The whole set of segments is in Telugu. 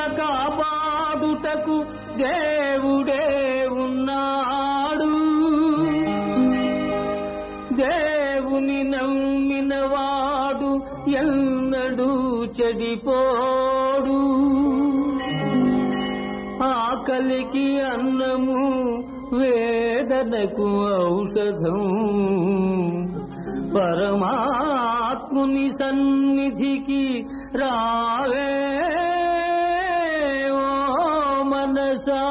కాపాడుటకు దేవుడే ఉన్నాడు దేవుని నమ్మినవాడు ఎన్నడూ చెడిపోడు ఆకలికి అన్నము వేదనకు ఔషధం పరమాత్ముని సన్నిధికి రావే ఓ మనసా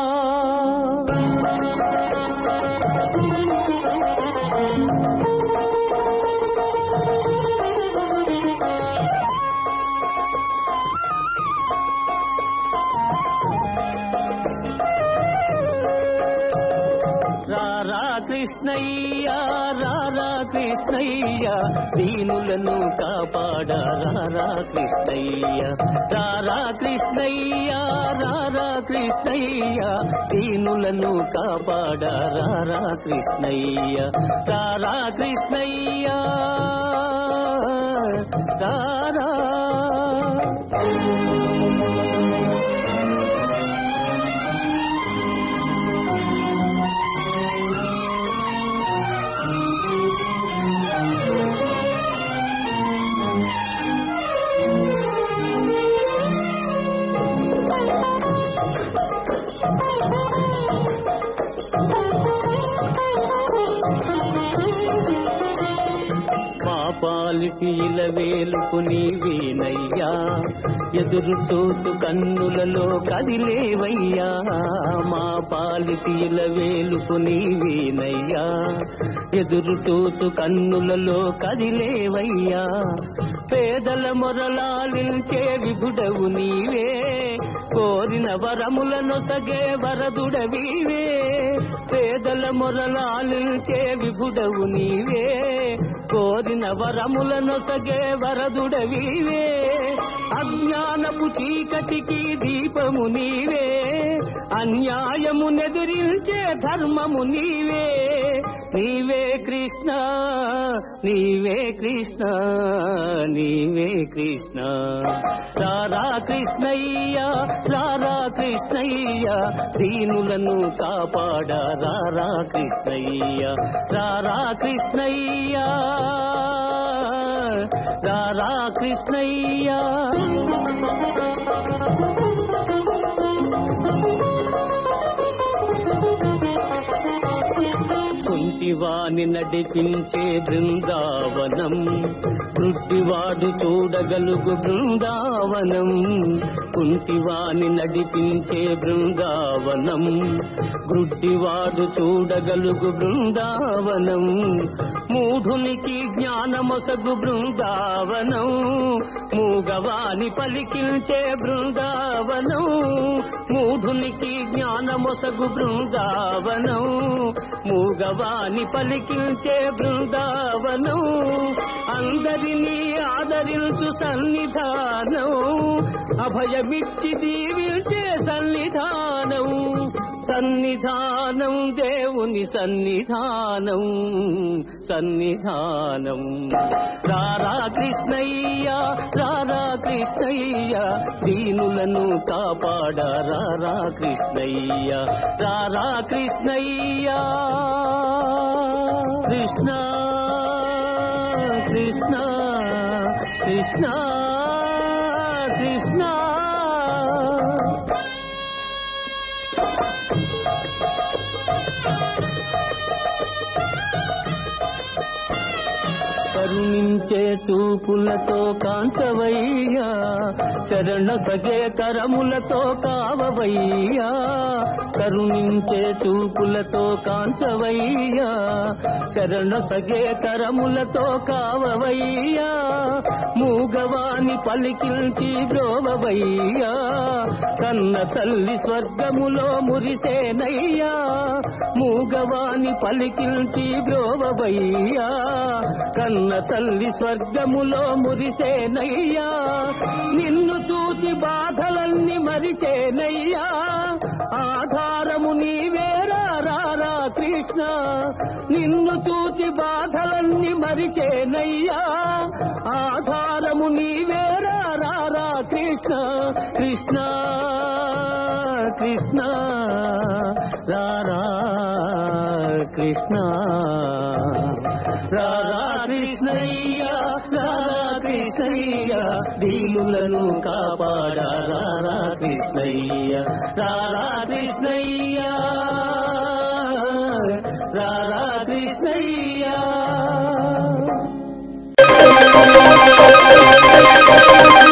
రారా కృష్ణయ్య రారా కృష్ణయ్య దీనులను కాపాడ రారా కృష్ణయ్య రారా కృష్ణయ్య రారా కృష్ణయ్య దీనులను కాపాడ రారా కృష్ణయ్య రారా కృష్ణయ్య రారా మా పాలిటి ఇలవేలుకు నీవేనయ్యా ఎదురు చూసు కన్నులలో కదిలేవయ్యా మా పాలిటి ఇలవేలుకు నీవేనయ్యా ఎదురు చూసు కన్నులలో కదిలేవయ్యా పేదల మొరలాలించే విభుడవు నీవే కోరిన వరములను సగే వరదుడవీవే పేదల మొరలాలించే విభుడవు నీవే కోరిన వరములను సగే వరదుడవీవే అజ్ఞానపు చీకటికి దీపము నీవే అన్యాయము నెదిరించే ధర్మము నీవే నీవే కృష్ణ నీవే కృష్ణ నీవే కృష్ణ రారా కృష్ణయ్య రారా కృష్ణయ్య దీనులను కాపాడ రారా కృష్ణయ్య రారా కృష్ణయ్య రారా కృష్ణయ్య కుంటివాని నడిపించే బృందావనం వృద్ధివాడు చూడగలుగు బృందావనం కుంటివాని నడిపించే బృందావనం గ్రుడ్డివాడు చూడగలుగు బృందావనం మూఢునికి జ్ఞానమొసగు బృందావనం మూగవాని పలికించే బృందావనం మూఢునికి జ్ఞానమొసగు బృందావనం మూగవాని పలికించే బృందావనం అందరినీ ఆదరించు సన్నిధానం అభయమిచ్చి దీవించే సన్నిధానం సన్నిధానం దేవుని సన్నిధానం సన్నిధానం రారా కృష్ణయ్య రారా కృష్ణయ్య దీనులను కాపాడ రారా కృష్ణయ్య రారా కృష్ణయ్య కృష్ణ కృష్ణ కృష్ణ కృష్ణ కరుణించే చూపులతో కాంచవయ్యా శరణ సగే కరములతో కావవయ్యా కరుణించే చూపులతో కాంచవయ్యా శరణ సగే కరములతో కావవయ్యా మూగవాని పలికిల్చి బ్రోవవయ్యా కన్న తల్లి స్వర్గములో మురిసేనయ్యా మూగవాని పలికిల్చి బ్రోవవయ్యా కన్న తల్లి స్వర్గములో మురిసేనయ్యా నిన్ను చూసి బాధలన్నీ మరిచేనయ్యా ఆధారము నీవేరా రారా కృష్ణ నిన్ను చూసి బాధలన్నీ మరిచేనయ్యా ఆధారము నీవేరా రారా కృష్ణ కృష్ణ కృష్ణ కృష్ణ రారా కృష్ణ రారా కృష్ణయ్య రారా కృష్ణయ్య దీనులను కాపాడా రారా కృష్ణయ్య రారా కృష్ణయ్య రారా కృష్ణయ్య